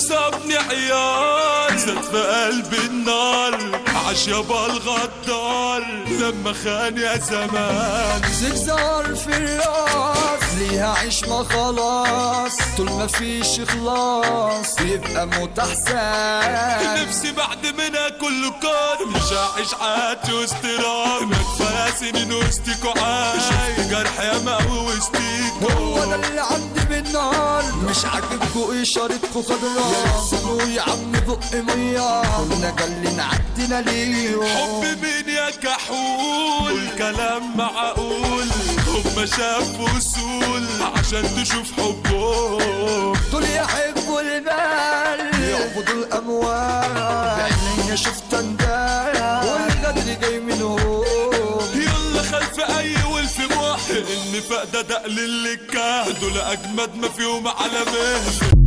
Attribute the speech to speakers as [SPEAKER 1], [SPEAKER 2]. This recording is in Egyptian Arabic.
[SPEAKER 1] صابني عيال زاد في قلبي النار عاش يابا الغدار لما خان يا زمان
[SPEAKER 2] زجزار في الراس ليها عيش ما خلاص طول ما فيش خلاص يبقى متحسن
[SPEAKER 1] نفسي بعد منها كله كار مش هعيش حياتي واسترام كفايه سنين وسطيكوا عايش شفت جرح ياما وسطيكوا
[SPEAKER 2] هو ده اللي عندي بالنهار مش عاجبكوا اشارتكوا خضرا يرسلوا يا عم بق ميه كنا جالين عدينا ليهم
[SPEAKER 1] حب مين يا كحول والكلام معقول هما شافوا اصول عشان تشوف حبهم
[SPEAKER 2] دول يحبوا المال يعبدوا الاموال بعينيا شفت اندال والغدر جاي منهم
[SPEAKER 1] يلا خلف اي ولف موح النفاق ده دقل اللي كاه دول اجمد ما فيهم على مهل